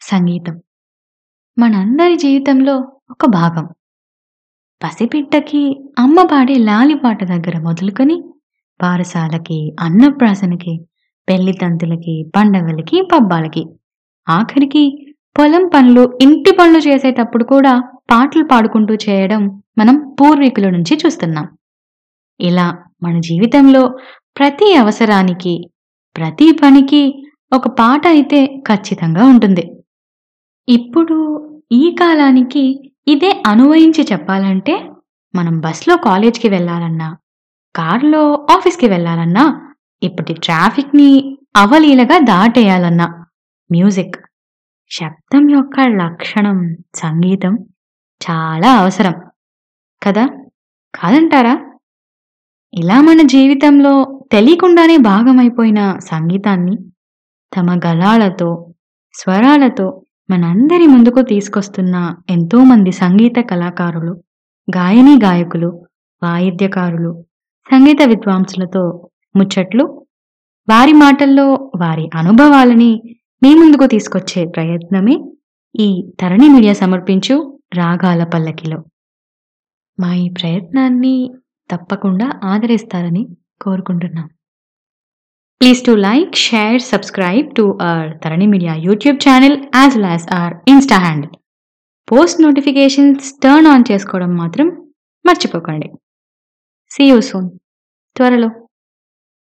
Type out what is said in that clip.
సంగీతం మనందరి జీవితంలో ఒక భాగం పసిపిట్టకి అమ్మ పాడే లాలిపాట దగ్గర మొదలుకొని పారసాలకి అన్నప్రాసనకి పెళ్లి తంతులకి పండగలకి పబ్బాలకి ఆఖరికి పొలం పనులు ఇంటి పనులు చేసేటప్పుడు కూడా పాటలు పాడుకుంటూ చేయడం మనం పూర్వీకుల నుంచి చూస్తున్నాం ఇలా మన జీవితంలో ప్రతి అవసరానికి ప్రతి పనికి ఒక పాట అయితే ఖచ్చితంగా ఉంటుంది ఇప్పుడు ఈ కాలానికి ఇదే అనువయించి చెప్పాలంటే మనం బస్లో కాలేజ్కి వెళ్ళాలన్నా కారులో ఆఫీస్కి వెళ్ళాలన్నా ఇప్పటి ట్రాఫిక్ని అవలీలగా దాటేయాలన్నా మ్యూజిక్ శబ్దం యొక్క లక్షణం సంగీతం చాలా అవసరం కదా కాదంటారా ఇలా మన జీవితంలో తెలియకుండానే భాగమైపోయిన సంగీతాన్ని తమ గళాలతో స్వరాలతో మనందరి ముందుకు తీసుకొస్తున్న ఎంతోమంది సంగీత కళాకారులు గాయని గాయకులు వాయిద్యకారులు సంగీత విద్వాంసులతో ముచ్చట్లు వారి మాటల్లో వారి అనుభవాలని మీ ముందుకు తీసుకొచ్చే ప్రయత్నమే ఈ తరణి మీడియా సమర్పించు రాగాల పల్లకిలో మా ఈ ప్రయత్నాన్ని తప్పకుండా ఆదరిస్తారని కోరుకుంటున్నాం please to like share subscribe to our Tarani media YouTube channel as well as our Insta handle post notifications turn on చేసుకోవడం మాత్రం మర్చిపోకండి సీ యూ సూన్ త్వరలో